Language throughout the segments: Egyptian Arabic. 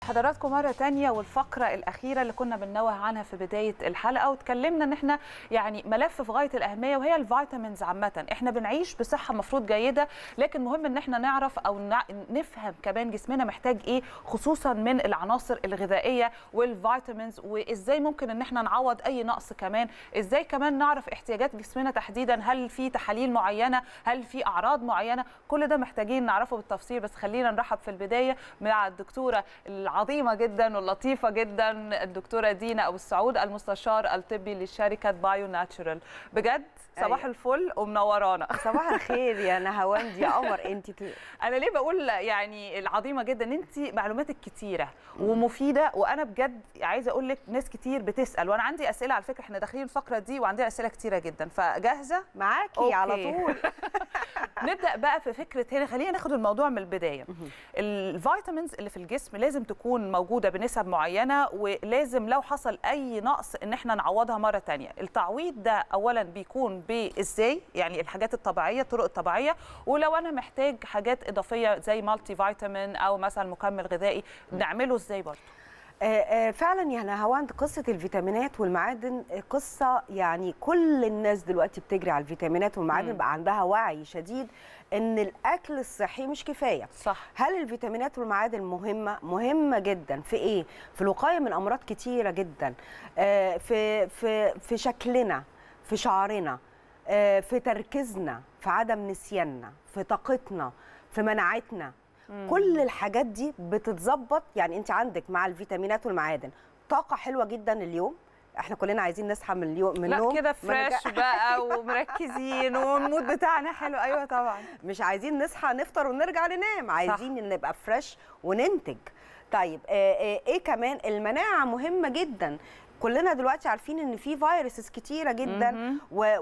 حضراتكم مرة تانية والفقرة الأخيرة اللي كنا بننوه عنها في بداية الحلقة وتكلمنا إن إحنا يعني ملف في غاية الأهمية وهي الفيتامينز عامة، إحنا بنعيش بصحة مفروض جيدة لكن مهم إن إحنا نعرف أو نع- نفهم كمان جسمنا محتاج إيه خصوصا من العناصر الغذائية والفيتامينز وإزاي ممكن إن إحنا نعوض أي نقص كمان، إزاي كمان نعرف احتياجات جسمنا تحديدا هل في تحاليل معينة، هل في أعراض معينة، كل ده محتاجين نعرفه بالتفصيل بس خلينا نرحب في البداية مع الدكتورة العظيمة جدا واللطيفة جدا الدكتورة دينا أبو السعود المستشار الطبي لشركة بايو ناتشورال بجد صباح أيوة. الفل ومنورانا صباح الخير يا نهاوند يا قمر انت ت- انا ليه بقول يعني العظيمه جدا انت معلوماتك كتيره ومفيده وانا بجد عايزه اقول لك ناس كتير بتسال وانا عندي اسئله على فكره احنا داخلين الفقره دي وعندنا اسئله كتيره جدا فجاهزه معاكي على أوكي. طول نبدا بقى في فكره هنا خلينا ناخد الموضوع من البدايه الفيتامينز اللي في الجسم لازم تكون موجوده بنسب معينه ولازم لو حصل اي نقص ان احنا نعوضها مره تانية التعويض ده اولا بيكون بازاي يعني الحاجات الطبيعيه الطرق الطبيعيه ولو انا محتاج حاجات اضافيه زي مالتي فيتامين او مثلا مكمل غذائي نعمله ازاي برضه آه، آه، فعلا يا نهاوند قصه الفيتامينات والمعادن آه، قصه يعني كل الناس دلوقتي بتجري على الفيتامينات والمعادن مم. بقى عندها وعي شديد ان الاكل الصحي مش كفايه صح هل الفيتامينات والمعادن مهمه مهمه جدا في ايه في الوقايه من امراض كتيره جدا آه، في في في شكلنا في شعرنا آه، في تركيزنا في عدم نسياننا في طاقتنا في مناعتنا كل الحاجات دي بتتظبط يعني انت عندك مع الفيتامينات والمعادن طاقه حلوه جدا اليوم احنا كلنا عايزين نصحى من اليوم من لا النوم كده ما نرجع- فريش بقى ومركزين والمود بتاعنا حلو ايوه طبعا مش عايزين نصحى نفطر ونرجع ننام عايزين نبقى فريش وننتج طيب آه، آه، ايه كمان المناعه مهمه جدا كلنا دلوقتي عارفين ان في فيروسز كتيره جدا مهم.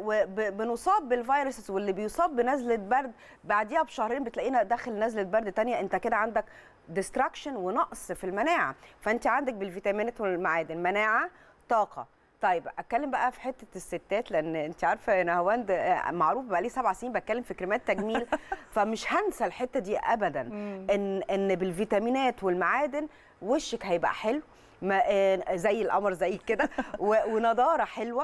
وبنصاب بالفيروسز واللي بيصاب بنزله برد بعديها بشهرين بتلاقينا داخل نزله برد تانية انت كده عندك ديستراكشن ونقص في المناعه فانت عندك بالفيتامينات والمعادن مناعه طاقه طيب اتكلم بقى في حته الستات لان انت عارفه يا نهاوند آه، معروف بقى لي سبع سنين بتكلم في كريمات تجميل فمش هنسى الحته دي ابدا ان ان بالفيتامينات والمعادن وشك هيبقى حلو ما آه، زي القمر زي كده و- ونضاره حلوه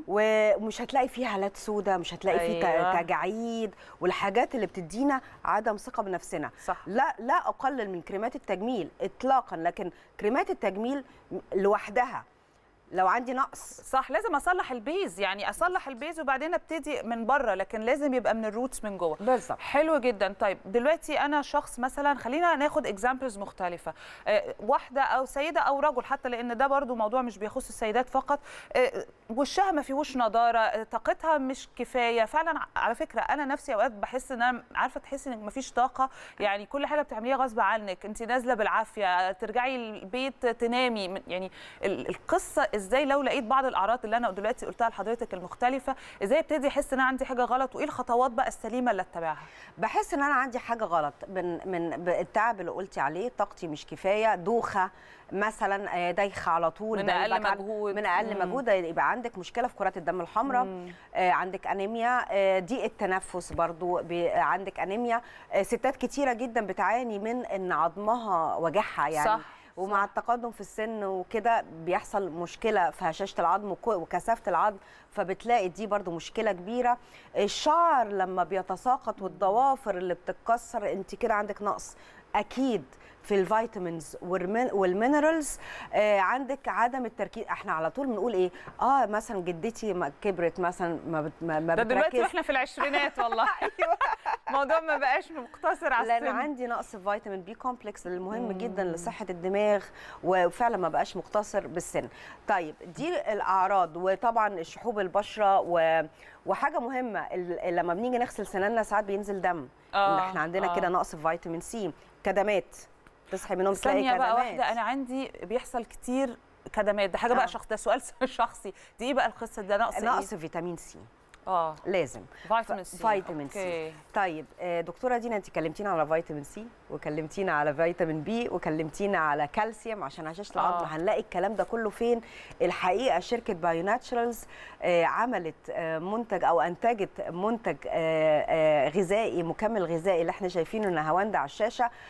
ومش هتلاقي فيه هالات سودة مش هتلاقي فيه أيوة. ت- تجاعيد والحاجات اللي بتدينا عدم ثقه بنفسنا صح لا لا اقلل من كريمات التجميل اطلاقا لكن كريمات التجميل لوحدها لو عندي نقص صح لازم اصلح البيز يعني اصلح البيز وبعدين ابتدي من بره لكن لازم يبقى من الروتس من جوه بالظبط حلو جدا طيب دلوقتي انا شخص مثلا خلينا ناخد اكزامبلز مختلفه آه، واحده او سيده او رجل حتى لان ده برضو موضوع مش بيخص السيدات فقط آه، وشها ما فيهوش نضاره آه، طاقتها مش كفايه فعلا على فكره انا نفسي اوقات بحس ان انا عارفه تحسي انك ما فيش طاقه يعني كل حاجه بتعمليها غصب عنك انت نازله بالعافيه ترجعي البيت تنامي من- يعني ال- القصه ازاي لو لقيت بعض الاعراض اللي انا دلوقتي قلتها لحضرتك المختلفه ازاي ابتدي احس ان انا عندي حاجه غلط وايه الخطوات بقى السليمه اللي اتبعها بحس ان انا عندي حاجه غلط من من التعب اللي قلتي عليه طاقتي مش كفايه دوخه مثلا آه، دايخه على طول من ده أقل يبقى عن- مجهود. من اقل مم. مجهود يبقى عندك مشكله في كرات الدم الحمراء آه، عندك انيميا آه، ضيق التنفس برضو بي- عندك انيميا آه، ستات كتيره جدا بتعاني من ان عظمها وجعها يعني صح، ومع صح. التقدم في السن وكده بيحصل مشكله في هشاشه العظم وك- وكثافه العظم فبتلاقي دي برضو مشكله كبيره الشعر لما بيتساقط والضوافر اللي بتتكسر انت كده عندك نقص اكيد في الفيتامينز والمين- والمينرالز آه عندك عدم التركيز احنا على طول بنقول ايه اه مثلا جدتي ما كبرت مثلا ما بت ما, ما ده دلوقتي بتركز واحنا في العشرينات والله الموضوع ما بقاش مقتصر على لان السن عندي نقص في فيتامين بي كومبلكس اللي مهم جدا لصحه الدماغ وفعلا ما بقاش مقتصر بالسن طيب دي الاعراض وطبعا الشحوب البشره و... وحاجه مهمه ال- لما بنيجي نغسل سناننا ساعات بينزل دم آه، احنا عندنا آه. كده نقص في فيتامين سي كدمات تصحي من النوم تلاقي ثانية كدمات بقى واحدة أنا عندي بيحصل كتير كدمات ده حاجة آه. بقى شخص ده سؤال شخصي دي إيه بقى القصة ده نقص إيه؟ نقص فيتامين سي اه لازم فيتامين سي فيتامين سي أوكي. طيب آه، دكتوره دينا انت كلمتينا على فيتامين سي وكلمتينا على فيتامين بي وكلمتينا على كالسيوم عشان هشاشه العظم آه. هنلاقي الكلام ده كله فين الحقيقه شركه بايو ناتشرالز آه، عملت آه، منتج او انتجت منتج آه، آه، غذائي مكمل غذائي اللي احنا شايفينه نهاوند على الشاشه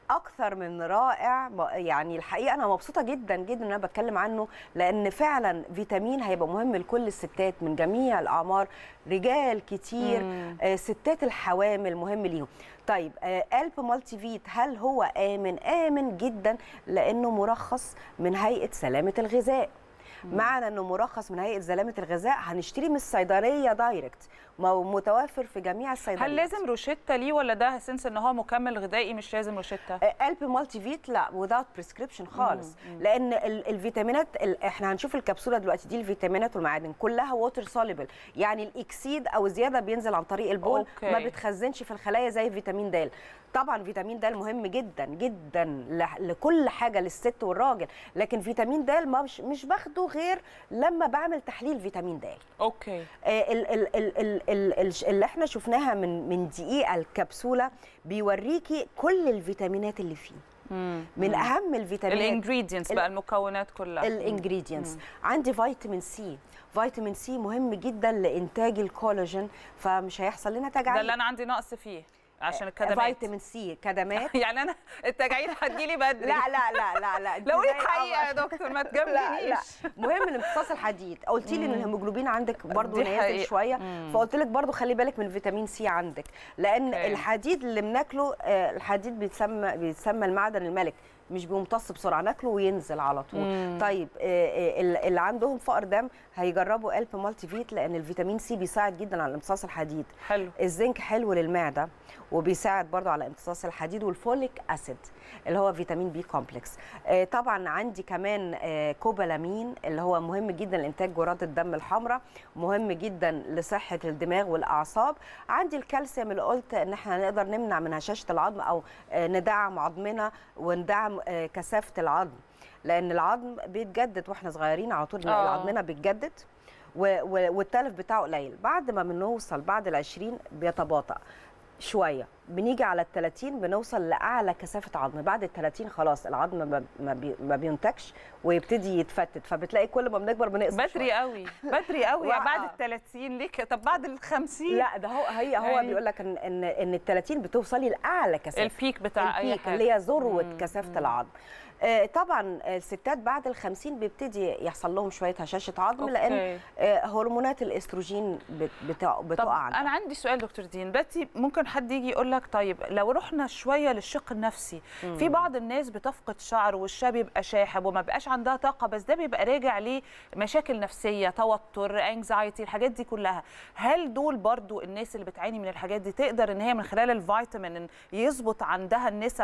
اكثر من رائع ب- يعني الحقيقه انا مبسوطه جدا جدا ان انا بتكلم عنه لان فعلا فيتامين هيبقى مهم لكل الستات من جميع الاعمار رجال كتير مم. آه، ستات الحوامل مهم ليهم طيب آه، قلب مالتي فيت هل هو امن امن جدا لانه مرخص من هيئه سلامه الغذاء معنى انه مرخص من هيئه سلامه الغذاء هنشتري من الصيدليه دايركت مو- متوفر في جميع الصيدليات هل لازم روشتة ليه ولا ده سنس ان هو مكمل غذائي مش لازم روشتة قلب مالتي فيت لا without prescription خالص لان ال- الفيتامينات ال- احنا هنشوف الكبسوله دلوقتي دي الفيتامينات والمعادن كلها ووتر سوليبل يعني الاكسيد او زياده بينزل عن طريق البول أوكي. ما بتخزنش في الخلايا زي فيتامين د طبعا فيتامين د مهم جدا جدا ل- لكل حاجه للست والراجل لكن فيتامين د ما مش مش باخده غير لما بعمل تحليل فيتامين د اوكي آه، ال- ال- ال- ال- ال- ال- اللي احنا شفناها من من دقيقه الكبسوله بيوريكي كل الفيتامينات اللي فيه مم. من اهم الفيتامينات الانجريدينتس ال- بقى المكونات كلها الانجريدينتس عندي فيتامين سي فيتامين سي مهم جدا لانتاج الكولاجين فمش هيحصل لنا ده تجاعيد اللي انا عندي نقص فيه عشان الكدمات فيتامين سي كدمات يعني انا التجاعيد هتجيلي بدري لا لا لا لا لا لو دي زي الحقيقه يا القمر. دكتور ما لا لا تجاملنيش مهم الامتصاص الحديد قلت لي ان الهيموجلوبين عندك برضو دي نازل حقيقة. شويه مم. فقلت لك برضو خلي بالك من فيتامين سي عندك لان أوكي. الحديد اللي بناكله آه، الحديد بيتسمى بيتسمى المعدن الملك مش بيمتص بسرعه ناكله وينزل على طول مم. طيب آه، آه، ال- اللي عندهم فقر دم هيجربوا قلب مالتي فيت لان الفيتامين سي بيساعد جدا على امتصاص الحديد حلو الزنك حلو للمعده وبيساعد برضو على امتصاص الحديد والفوليك اسيد اللي هو فيتامين بي كومبلكس آه، طبعا عندي كمان آه، كوبالامين اللي هو مهم جدا لانتاج جرات الدم الحمراء مهم جدا لصحه الدماغ والاعصاب عندي الكالسيوم اللي قلت ان احنا نقدر نمنع من هشاشه العظم او آه، ندعم عظمنا وندعم آه، كثافه العظم لان العظم بيتجدد واحنا صغيرين على طول آه. عظمنا بيتجدد و- و- والتلف بتاعه قليل بعد ما بنوصل بعد ال 20 بيتباطأ شويه بنيجي على ال 30 بنوصل لاعلى كثافه عظم بعد ال 30 خلاص العظم ما, ما, بي ما بينتجش ويبتدي يتفتت فبتلاقي كل ما بنكبر بنقص بدري شوية. قوي بدري قوي وقع. بعد ال 30 ليه كده؟ طب بعد ال 50 لا ده هو هي هو يعني- بيقول لك ان ان ان ال 30 بتوصلي لاعلى كثافه البيك بتاع اي البيك حاجه اللي هي ذروه مم، كثافه العظم آه، طبعا الستات بعد ال 50 بيبتدي يحصل لهم شويه هشاشه عظم لان أوكي. آه، هرمونات الاستروجين بت- بتقع طب بتقع عندها. انا عندي سؤال دكتور دين دلوقتي ممكن حد يجي يقول لك طيب لو رحنا شويه للشق النفسي في بعض الناس بتفقد شعر وشها بيبقى شاحب وما بقاش عندها طاقه بس ده بيبقى راجع لمشاكل نفسيه توتر انكزايتي الحاجات دي كلها هل دول برضو الناس اللي بتعاني من الحاجات دي تقدر ان هي من خلال الفيتامين إن يظبط عندها النسب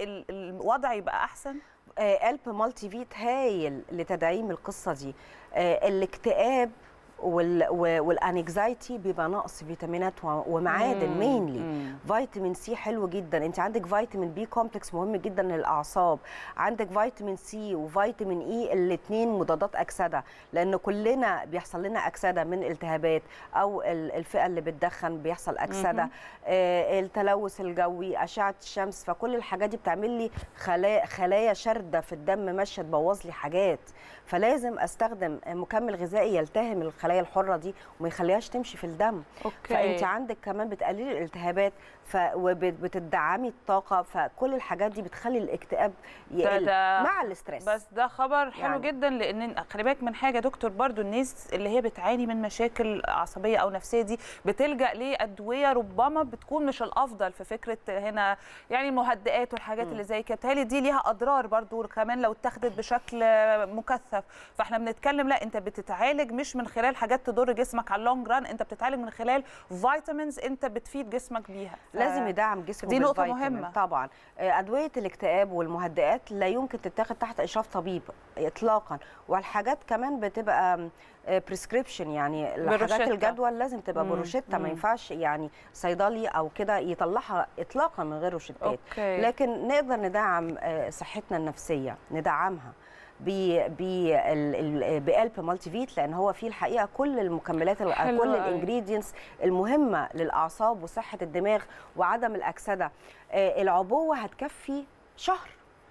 فالوضع يبقى احسن آه، قلب مالتي فيت هايل لتدعيم القصه دي آه، الاكتئاب وال- و- والانكزايتي بيبقى نقص فيتامينات و- ومعادن مم، مينلي مم. فيتامين سي حلو جدا انت عندك فيتامين بي كومبلكس مهم جدا للاعصاب عندك فيتامين سي وفيتامين اي الاثنين مضادات اكسده لان كلنا بيحصل لنا اكسده من التهابات او ال- الفئه اللي بتدخن بيحصل اكسده آه التلوث الجوي اشعه الشمس فكل الحاجات دي بتعمل لي خلايا خلايا شارده في الدم ماشيه تبوظ لي حاجات فلازم استخدم مكمل غذائي يلتهم الخلايا الحره دي وما يخليهاش تمشي في الدم اوكي فانت عندك كمان بتقللي الالتهابات ف... وبتدعمي الطاقه فكل الحاجات دي بتخلي الاكتئاب يقل ده- مع الاسترس بس ده خبر حلو يعني. جدا لان خلي بالك من حاجه دكتور برضو الناس اللي هي بتعاني من مشاكل عصبيه او نفسيه دي بتلجا لادويه ربما بتكون مش الافضل في فكره هنا يعني المهدئات والحاجات اللي زي كده بتهيألي دي ليها اضرار برضو كمان لو اتخذت بشكل مكثف فاحنا بنتكلم لا انت بتتعالج مش من خلال حاجات تضر جسمك على اللونج ران انت بتتعالج من خلال فيتامينز انت بتفيد جسمك بيها ف- لازم يدعم جسمه دي نقطة بالفيتامين. مهمة. طبعا آه، ادويه الاكتئاب والمهدئات لا يمكن تتاخد تحت اشراف طبيب اطلاقا والحاجات كمان بتبقى بريسكريبشن يعني الحاجات بروشتة. الجدول لازم تبقى مم، بروشته ما مم. ينفعش يعني صيدلي او كده يطلعها اطلاقا من غير روشتات اوكي لكن نقدر ندعم آه، صحتنا النفسيه ندعمها ب- ب- ال- ال- بقلب مالتي فيت لان هو فيه الحقيقه كل المكملات ال- حلو كل قوي. الانجريدينتس المهمه للاعصاب وصحه الدماغ وعدم الاكسده آه، العبوه هتكفي شهر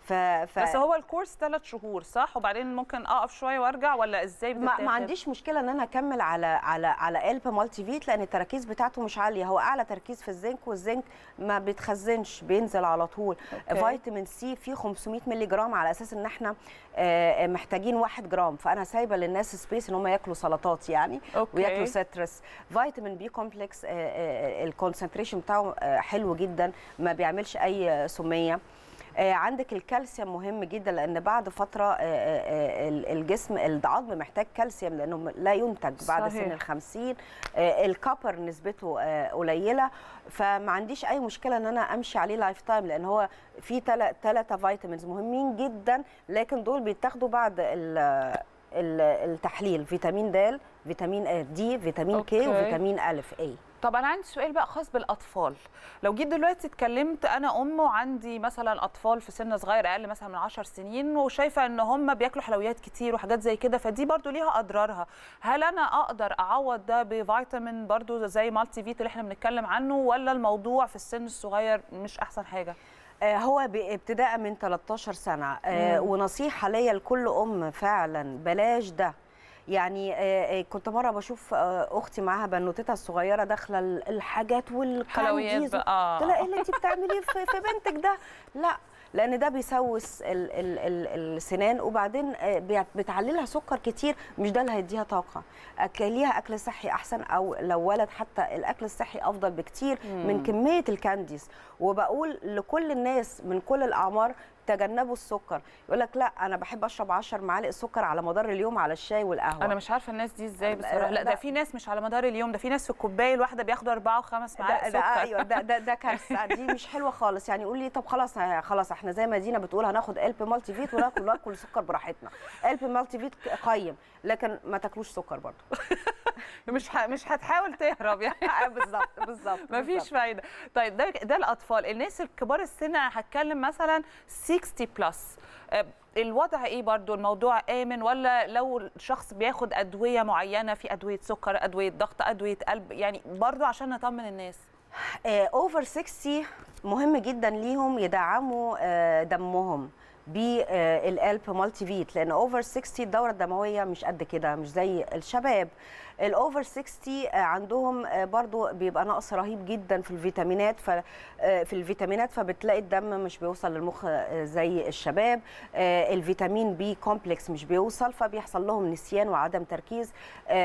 ف... ف... بس هو الكورس ثلاث شهور صح وبعدين ممكن اقف شويه وارجع ولا ازاي ما, بتتاخد؟ ما عنديش مشكله ان انا اكمل على على على الب مالتي فيت لان التركيز بتاعته مش عاليه هو اعلى تركيز في الزنك والزنك ما بيتخزنش بينزل على طول أوكي. فيتامين سي فيه 500 مللي جرام على اساس ان احنا آه، محتاجين 1 جرام فانا سايبه للناس سبيس ان هم ياكلوا سلطات يعني أوكي. وياكلوا سيترس فيتامين بي كومبلكس الكونسنتريشن بتاعه آه، حلو جدا ما بيعملش اي آه، سميه آه، عندك الكالسيوم مهم جدا لان بعد فتره آه، آه، آه، الجسم العظم محتاج كالسيوم لانه لا ينتج بعد صحيح. سن ال 50 آه، الكابر نسبته آه، قليله فما عنديش اي مشكله ان انا امشي عليه لايف تايم لان هو في ثلاثه فيتامينز مهمين جدا لكن دول بيتاخدوا بعد ال- ال- التحليل فيتامين د فيتامين دي فيتامين كي أوكي. وفيتامين الف اي طب انا عندي سؤال بقى خاص بالاطفال لو جيت دلوقتي اتكلمت انا ام وعندي مثلا اطفال في سن صغير اقل مثلا من 10 سنين وشايفه ان هم بياكلوا حلويات كتير وحاجات زي كده فدي برضو ليها اضرارها هل انا اقدر اعوض ده بفيتامين برضو زي مالتي فيت اللي احنا بنتكلم عنه ولا الموضوع في السن الصغير مش احسن حاجه آه، هو ب- ابتداء من 13 سنه آه، مم. ونصيحه ليا لكل ام فعلا بلاش ده يعني آه، آه، كنت مره بشوف آه، اختي معاها بنوتتها الصغيره داخله ال- الحاجات حلويات والكانديز بقى قلت لها ايه اللي انت بتعمليه في, في بنتك ده لا لان ده بيسوس ال ال ال السنان وبعدين آه، بيع- بتعللها سكر كتير مش ده اللي هيديها طاقه اكليها اكل صحي احسن او لو ولد حتى الاكل الصحي افضل بكتير من مم. كميه الكانديز وبقول لكل الناس من كل الاعمار تجنبوا السكر يقول لك لا انا بحب اشرب 10 معالق سكر على مدار اليوم على الشاي والقهوه انا مش عارفه الناس دي ازاي لا، بصراحه لا ده لا. في ناس مش على مدار اليوم ده في ناس في الكوبايه الواحده بياخدوا اربعه وخمس معالق ده ده سكر ايوه ده ده, ده كارثه دي مش حلوه خالص يعني يقول لي طب خلاص ه- خلاص احنا زي ما دينا بتقول هناخد قلب مالتي فيت وناكل ناكل سكر براحتنا قلب مالتي فيت قيم لكن ما تاكلوش سكر برضه مش ه... مش هتحاول تهرب يعني بالظبط بالظبط مفيش بالظبط. فايده طيب ده ده الاطفال الناس الكبار السن انا هتكلم مثلا 60 بلس الوضع ايه برضو الموضوع امن ولا لو الشخص بياخد ادويه معينه في ادويه سكر ادويه ضغط ادويه قلب يعني برضو عشان نطمن الناس اوفر 60 مهم جدا ليهم يدعموا آه، دمهم بالقلب مالتي فيت لان اوفر 60 الدوره الدمويه مش قد كده مش زي الشباب الاوفر 60 آه، عندهم آه، برضو بيبقى نقص رهيب جدا في الفيتامينات ف آه، في الفيتامينات فبتلاقي الدم مش بيوصل للمخ آه، زي الشباب آه، الفيتامين بي كومبلكس مش بيوصل فبيحصل لهم نسيان وعدم تركيز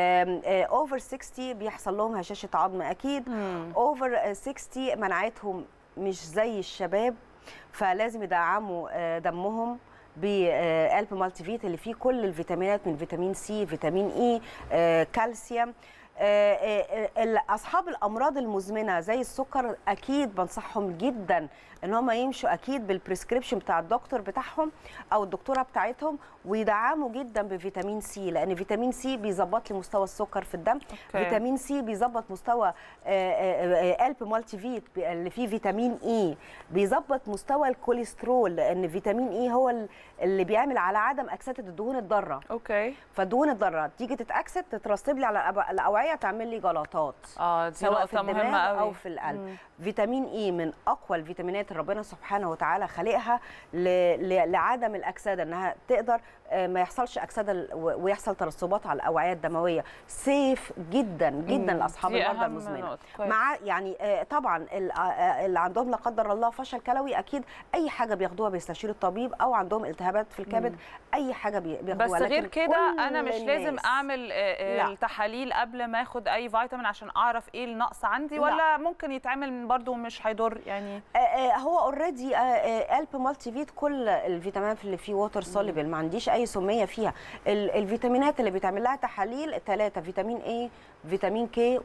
اوفر 60 بيحصل لهم هشاشه عظم اكيد اوفر 60 مناعتهم مش زي الشباب فلازم يدعموا آه، دمهم بقلب مالتي فيت اللي فيه كل الفيتامينات من فيتامين سي فيتامين اي آه، كالسيوم آه، آه، آه، اصحاب الامراض المزمنه زي السكر اكيد بنصحهم جدا ان هم يمشوا اكيد بالبريسكريبشن بتاع الدكتور بتاعهم او الدكتوره بتاعتهم ويدعموا جدا بفيتامين سي لان فيتامين سي بيظبط لي مستوى السكر في الدم أوكي. فيتامين سي بيظبط مستوى آه، آه، آه، قلب مالتي فيت بي- اللي فيه فيتامين اي بيظبط مستوى الكوليسترول لان فيتامين اي هو ال- اللي بيعمل على عدم اكسده الدهون الضاره اوكي فالدهون الضاره تيجي تتاكسد تترسب لي على الأب- الاوعيه تعمل لي جلطات اه دي سواء في نقطه مهمه الدماغ قوي او في القلب مم. فيتامين اي من اقوى الفيتامينات اللي ربنا سبحانه وتعالى خالقها ل- ل- لعدم الاكسده انها تقدر آه، ما يحصلش اكسده ال- و- ويحصل ترسبات على الاوعيه الدمويه سيف جدا جدا مم. لاصحاب دي المرضى أهم المزمنه نقطة. كويس. مع يعني آه، طبعا ال- آه، اللي عندهم لا قدر الله فشل كلوي اكيد اي حاجه بياخدوها بيستشيروا الطبيب او عندهم التهابات في الكبد اي حاجه بي- بس بياخدوها غير لكن كده كل انا مش لازم الناس- اعمل آه، آه، لا. التحاليل قبل ما اخد اي فيتامين عشان اعرف ايه النقص عندي لا. ولا ممكن يتعمل برضو مش هيضر يعني آه، آه، هو اوريدي قلب مالتي فيت كل الفيتامينات اللي فيه ووتر سوليبل ما عنديش اي سميه فيها ال- الفيتامينات اللي بيتعمل لها تحاليل ثلاثه فيتامين اي فيتامين كي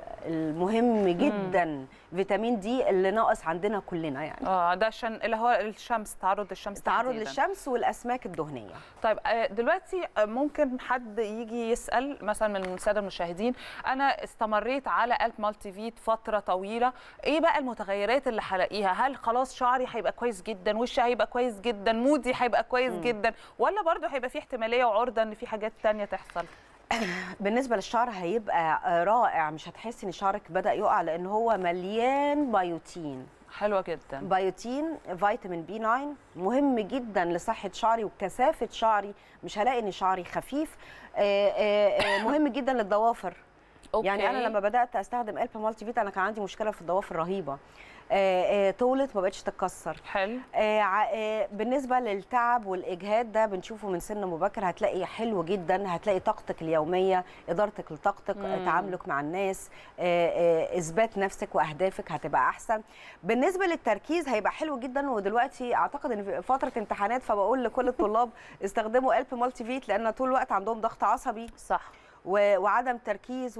والمهم جدا فيتامين دي اللي ناقص عندنا كلنا يعني اه ده عشان اللي هو الشمس تعرض للشمس التعرض تحديداً. للشمس والاسماك الدهنيه طيب آه، دلوقتي آه، ممكن حد يجي يسال مثلا من الساده المشاهدين انا استمريت على قلب مالتي فيت فتره طويله ايه بقى المتغيرات اللي هلاقيها هل خلاص شعري هيبقى كويس جدا وشي هيبقى كويس جدا مودي هيبقى كويس مم. جدا ولا برضو هيبقى في احتماليه وعرضه ان في حاجات تانية تحصل بالنسبه للشعر هيبقى آه، رائع مش هتحسي ان شعرك بدا يقع لان هو مليان بيوتين حلوه جدا بايوتين فيتامين بي 9 مهم جدا لصحه شعري وكثافه شعري مش هلاقي ان شعري خفيف آه، آه، آه، مهم جدا للضوافر أوكي. يعني انا لما بدات استخدم الب مالتي فيتا انا كان عندي مشكله في الضوافر رهيبه آه، آه، طولت ما بقتش تتكسر حلو آه، ع- آه، بالنسبه للتعب والاجهاد ده بنشوفه من سن مبكر هتلاقي حلو جدا هتلاقي طاقتك اليوميه ادارتك لطاقتك مم. تعاملك مع الناس آه، آه، اثبات نفسك واهدافك هتبقى احسن بالنسبه للتركيز هيبقى حلو جدا ودلوقتي اعتقد ان في فتره امتحانات فبقول لكل الطلاب استخدموا الب مالتي فيت لان طول الوقت عندهم ضغط عصبي صح و- وعدم تركيز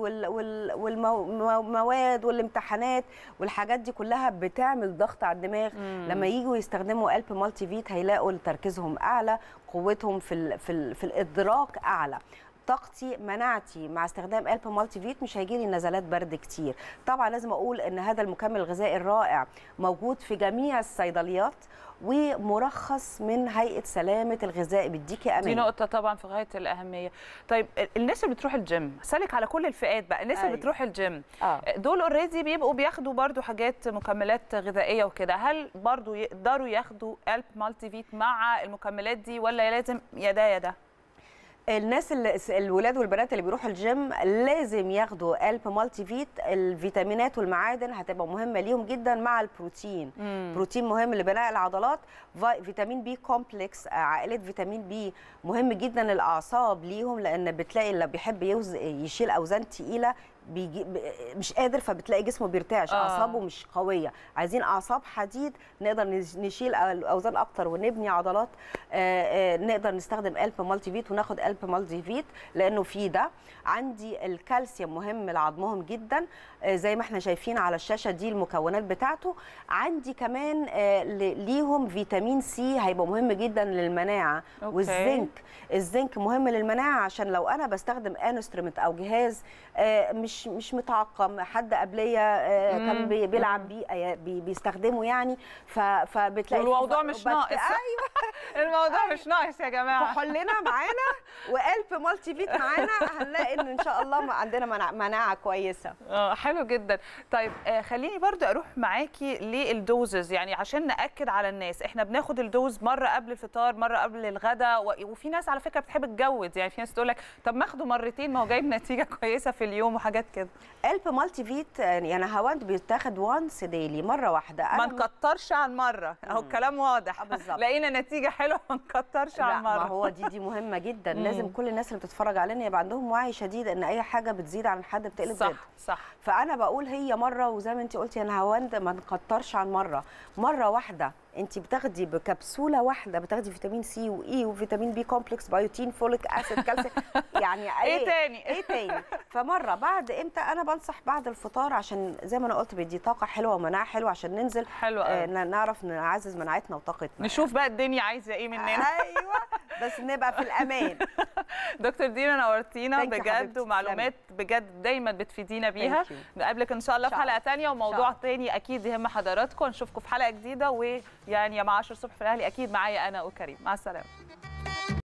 والمواد والامتحانات والحاجات دي كلها بتعمل ضغط على الدماغ مم. لما يجوا يستخدموا قلب مالتي فيت هيلاقوا تركيزهم اعلى قوتهم في ال في, ال في الادراك اعلى طاقتي مناعتي مع استخدام قلب مالتي فيت مش هيجي لي نزلات برد كتير طبعا لازم اقول ان هذا المكمل الغذائي الرائع موجود في جميع الصيدليات ومرخص من هيئه سلامه الغذاء بيديكي امان دي نقطة طبعا في غاية الأهمية. طيب ال- الناس اللي بتروح الجيم، سالك على كل الفئات بقى، الناس اللي أيوة. بتروح الجيم اه دول اوريدي بيبقوا بياخدوا برضو حاجات مكملات غذائية وكده، هل برضو يقدروا ياخدوا قلب مالتي فيت مع المكملات دي ولا لازم يا ده يا ده؟ الناس اللي الولاد والبنات اللي بيروحوا الجيم لازم ياخدوا قلب مالتي فيت الفيتامينات والمعادن هتبقى مهمه ليهم جدا مع البروتين بروتين مهم لبناء العضلات في- فيتامين بي كومبلكس آه، عائله فيتامين بي مهم جدا للاعصاب ليهم لان بتلاقي اللي بيحب يوز يشيل اوزان تقيله بيجي ب- مش قادر فبتلاقي جسمه بيرتعش آه. اعصابه مش قويه عايزين اعصاب حديد نقدر نش- نشيل اوزان اكتر ونبني عضلات آه، آه، نقدر نستخدم قلب مالتي فيت وناخد قلب مالتي فيت لانه فيه ده عندي الكالسيوم مهم لعظمهم جدا آه، زي ما احنا شايفين على الشاشه دي المكونات بتاعته عندي كمان آه، ل- ليهم فيتامين سي هيبقى مهم جدا للمناعه أوكي. والزنك الزنك مهم للمناعه عشان لو انا بستخدم انسترومنت او جهاز آه، مش مش متعقم حد قبليه آه، مم. كان بي- بيلعب بيه آه، بي- بيستخدمه يعني ف- فبتلاقي في والموضوع ف- مش بت- ناقص. ايوه الموضوع مش ناقص يا جماعة. كحولنا معانا وقلب مالتي فيت معانا هنلاقي ان ان شاء الله عندنا مناعة- مناعه كويسه اه حلو جدا طيب آه خليني برضو اروح معاكي للدوزز يعني عشان ناكد على الناس احنا بناخد الدوز مره قبل الفطار مره قبل الغداء و- وفي ناس على فكره بتحب تجود يعني في ناس تقول لك طب ما اخده مرتين ما هو جايب نتيجه كويسه في اليوم وحاجات كده قلب مالتي فيت يعني هواند بيتاخد وانس ديلي مره واحده ما أنا نكترش عن مره اهو الكلام واضح آه، بالظبط. لقينا نتيجه حلوه ما نكترش لا عن ما مره هو دي دي مهمه جدا مم. لازم كل الناس اللي بتتفرج علينا يبقى عندهم وعي شديد ان اي حاجه بتزيد عن الحد بتقلب صح ضد صح فانا بقول هي مره وزي ما انت قلتي انا هواند ما نكترش عن مره مره واحده انت بتاخدي بكبسوله واحده بتاخدي فيتامين سي واي وفيتامين بي كومبلكس بايوتين فوليك اسيد كالسيوم يعني ايه تاني ايه تاني فمره بعد امتى انا بنصح بعد الفطار عشان زي ما انا قلت بيدي طاقه حلوه ومناعه حلوه عشان ننزل حلو آه قوي ن- نعرف نعزز مناعتنا وطاقتنا نشوف بقى الدنيا عايزه ايه مننا ايوه بس نبقى في الامان دكتور دينا نورتينا Thank you بجد حبيبتي، ومعلومات بجد دايما بتفيدينا بيها Thank you. نقابلك ان شاء الله إن في شاء حلقه الله. تانية إن وموضوع شاء تاني اكيد يهم حضراتكم نشوفكم في حلقه جديده ويعني يا مع 10 الصبح في الاهلي اكيد معايا انا وكريم مع السلامه